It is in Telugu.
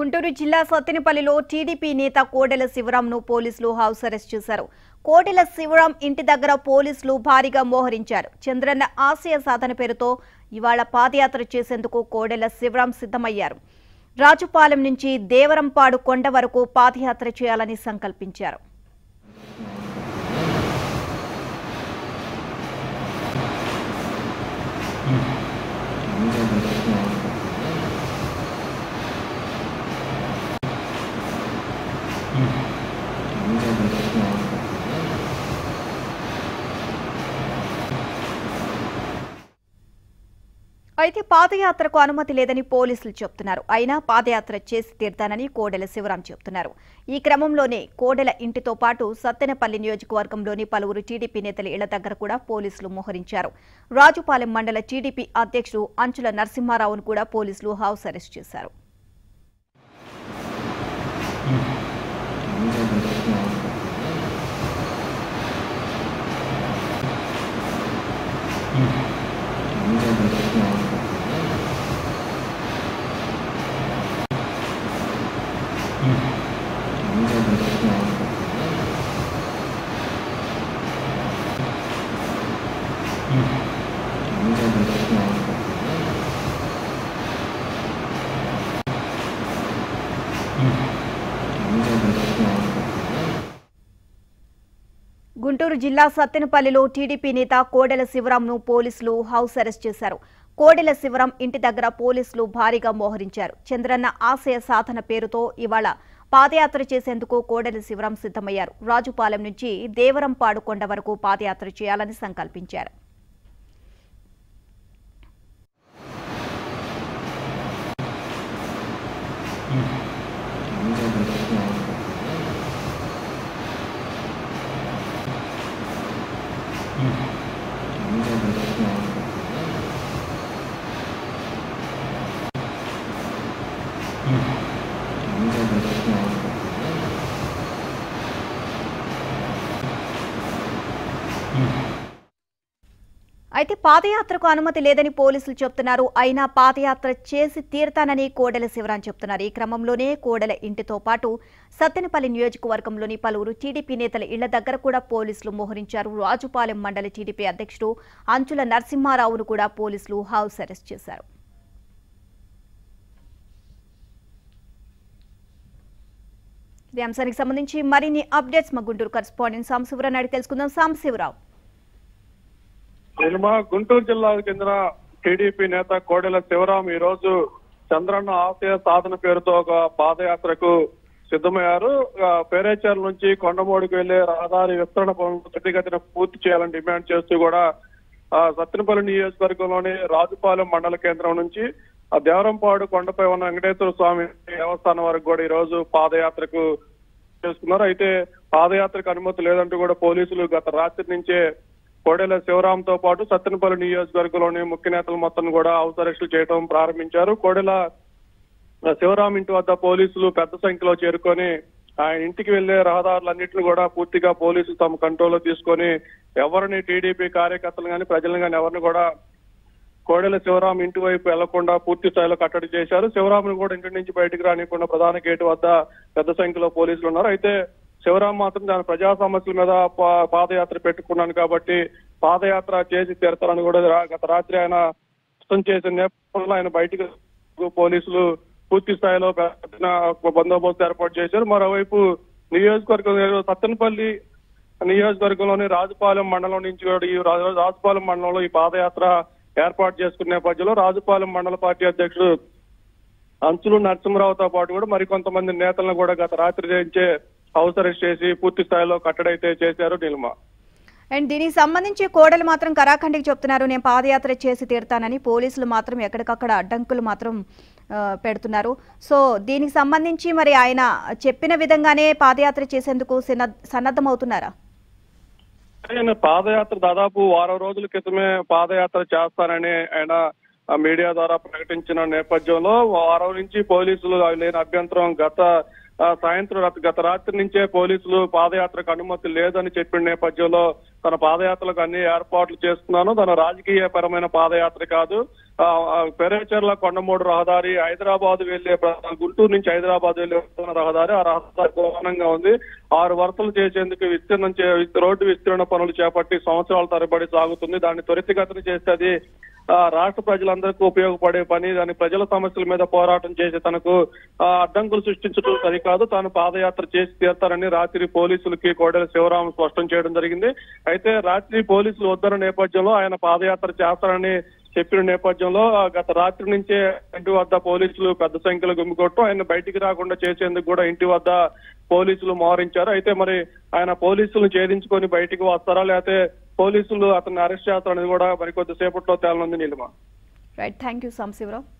గుంటూరు జిల్లా సత్తెనపల్లిలో టీడీపీ నేత కోడెల శివరాంను పోలీసులు హౌస్ అరెస్ట్ చేశారు కోడెల శివరాం ఇంటి దగ్గర పోలీసులు భారీగా మోహరించారు చంద్రన్న ఆశయ సాధన పేరుతో ఇవాళ పాదయాత్ర చేసేందుకు కోడెల శివరాం సిద్ధమయ్యారు రాజుపాలెం నుంచి దేవరంపాడు కొండ వరకు పాదయాత్ర చేయాలని సంకల్పించారు అయితే పాదయాత్రకు అనుమతి లేదని పోలీసులు చెప్తున్నారు అయినా పాదయాత్ర చేసి తీర్తానని కోడెల శివరాం చెప్తున్నారు ఈ క్రమంలోనే కోడెల ఇంటితో పాటు సత్తెనపల్లి నియోజకవర్గంలోని పలువురు టీడీపీ నేతల ఇళ్ల దగ్గర కూడా పోలీసులు మోహరించారు రాజుపాలెం మండల టీడీపీ అధ్యక్షుడు అంచుల నరసింహారావును కూడా పోలీసులు హౌస్ అరెస్ట్ చేశారు గుంటూరు జిల్లా సత్తెనపల్లిలో టీడీపీ నేత కోడెల శివరాంను పోలీసులు హౌస్ అరెస్ట్ చేశారు కోడెల శివరాం ఇంటి దగ్గర పోలీసులు భారీగా మోహరించారు చంద్రన్న ఆశయ సాధన పేరుతో ఇవాళ పాదయాత్ర చేసేందుకు కోడెల శివరాం సిద్ధమయ్యారు రాజుపాలెం నుంచి దేవరంపాడు కొండ వరకు పాదయాత్ర చేయాలని సంకల్పించారు అయితే పాదయాత్రకు అనుమతి లేదని పోలీసులు చెప్తున్నారు అయినా పాదయాత్ర చేసి తీరతానని కోడెల శివరాం చెప్తున్నారు ఈ క్రమంలోనే కోడెల ఇంటితో పాటు సత్తెనపల్లి నియోజకవర్గంలోని పలువురు టీడీపీ నేతల ఇళ్ల దగ్గర కూడా పోలీసులు మోహరించారు రాజుపాలెం మండలి టీడీపీ అధ్యక్షుడు అంచుల నరసింహారావును కూడా పోలీసులు హౌస్ అరెస్ట్ చేశారు ఇదే అంశానికి సంబంధించి మరిన్ని అప్డేట్స్ మా గుంటూరు కరెస్పాండెంట్ సాంశివరావు నాయుడు తెలుసుకుందాం సాంశివరావు సినిమా గుంటూరు జిల్లాకు చెందిన టీడీపీ నేత కోడెల శివరాం ఈ రోజు చంద్రన్న ఆశయ సాధన పేరుతో ఒక పాదయాత్రకు సిద్ధమయ్యారు ఆ, పేరేచర్ల నుంచి కొండమూడికి వెళ్లే రహదారి విస్తరణ పనులు త్వరితగతిన పూర్తి చేయాలని డిమాండ్ చేస్తూ కూడా ఆ, సత్తెనపల్లి నియోజకవర్గంలోని రాజుపాలెం మండల కేంద్రం నుంచి ఆ దేవరంపాడు కొండపై ఉన్న వెంకటేశ్వర స్వామి దేవస్థానం వరకు కూడా ఈ రోజు పాదయాత్రకు చేసుకున్నారు అయితే పాదయాత్రకు అనుమతి లేదంటూ కూడా పోలీసులు గత రాత్రి నుంచే కోడెల శివరాంతో పాటు సత్తెనపల్లి నియోజకవర్గంలోని ముఖ్య నేతలు మొత్తం కూడా హౌస్ అరెస్టులు చేయడం ప్రారంభించారు కోడెల శివరాం ఇంటి వద్ద పోలీసులు పెద్ద సంఖ్యలో చేరుకొని ఆయన ఇంటికి వెళ్లే రహదారులన్నింటిని కూడా పూర్తిగా పోలీసులు తమ కంట్రోల్లో తీసుకొని ఎవరిని టీడీపీ కార్యకర్తలు కానీ ప్రజలను కానీ ఎవరిని కూడా కోడెల శివరాం ఇంటి వైపు వెళ్లకుండా పూర్తి స్థాయిలో కట్టడి చేశారు శివరాంను కూడా ఇంటి నుంచి బయటకు రానికుండా ప్రధాన గేటు వద్ద పెద్ద సంఖ్యలో పోలీసులు ఉన్నారు అయితే శివరాం మాత్రం దాని ప్రజా సమస్యల మీద పా- పాదయాత్ర పెట్టుకున్నాను కాబట్టి పాదయాత్ర చేసి తీరతారని కూడా రా- గత రాత్రి ఆయన స్పష్టం చేసిన నేపథ్యంలో ఆయన బయటకు పోలీసులు పూర్తి స్థాయిలో పెద్ద బందోబస్తు ఏర్పాటు చేశారు మరోవైపు నియోజకవర్గం సత్తెనపల్లి నియోజకవర్గంలోని రాజుపాలెం మండలం నుంచి కూడా ఈ రా- రాజుపాలెం మండలంలో ఈ పాదయాత్ర ఏర్పాటు చేసుకున్న నేపథ్యంలో రాజుపాలెం మండల పార్టీ అధ్యక్షుడు అంచులు నరసింహరావుతో పాటు కూడా మరికొంతమంది నేతలను కూడా గత రాత్రి నుంచే హౌస్ అరెస్ట్ చేసి పూర్తి స్థాయిలో కట్టడైతే చేశారు నిల్మ అండ్ దీనికి సంబంధించి కోడలు మాత్రం కరాఖండికి చెప్తున్నారు నేను పాదయాత్ర చేసి తీరుతానని పోలీసులు మాత్రం ఎక్కడికక్కడ అడ్డంకులు మాత్రం ఆ, పెడుతున్నారు సో దీనికి సంబంధించి మరి ఆయన చెప్పిన విధంగానే పాదయాత్ర చేసేందుకు సన్న- సన్నద్ధమవుతున్నారా ఆయన పాదయాత్ర దాదాపు వారం రోజుల క్రితమే పాదయాత్ర చేస్తానని ఆయన ఆ మీడియా ద్వారా ప్రకటించిన నేపథ్యంలో వారం నుంచి పోలీసులు లేని అభ్యంతరం గత ఆ, సాయంత్రం రాత్రి- గత రాత్రి నుంచే పోలీసులు పాదయాత్రకు అనుమతి లేదని చెప్పిన నేపథ్యంలో తన పాదయాత్రకు అన్ని ఏర్పాట్లు చేస్తున్నాను తన రాజకీయ పరమైన పాదయాత్ర కాదు ఆ, ఆ, పెరేచర్ల కొండమూడు రహదారి హైదరాబాద్ వెళ్లే ప్ర- గుంటూరు నుంచి హైదరాబాద్ వెళ్లే ప్రధాన రహదారి ఆ రహదారి ఘోరంగా ఉంది ఆరు వరుసలు చేసేందుకు విస్తీర్ణం చే రోడ్డు విస్తీర్ణ పనులు చేపట్టి సంవత్సరాల తరబడి సాగుతుంది దాన్ని త్వరితగతిన చేస్తే అది ఆ, రాష్ట్ర ప్రజలందరికీ ఉపయోగపడే పని దాని ప్రజల సమస్యల మీద పోరాటం చేసి తనకు ఆ, అడ్డంకులు సృష్టించడం సరికాదు తాను పాదయాత్ర చేసి తీరుతారని రాత్రి పోలీసులకి కోడెల శివరాం స్పష్టం చేయడం జరిగింది అయితే రాత్రి పోలీసులు వద్దన్న నేపథ్యంలో ఆయన పాదయాత్ర చేస్తారని చెప్పిన నేపథ్యంలో ఆ, గత రాత్రి నుంచే ఇంటి వద్ద పోలీసులు పెద్ద సంఖ్యలో గుమ్మికొట్టడం ఆయన బయటికి రాకుండా చేసేందుకు కూడా ఇంటి వద్ద పోలీసులు మోహరించారు అయితే మరి ఆయన పోలీసులను ఛేదించుకొని బయటికి వస్తారా లేకపోతే పోలీసులు అతన్ని అరెస్ట్ చేస్తారనేది కూడా మరి కొద్దిసేపట్లో తేలనుంది Neelima right thank you Sambasivarao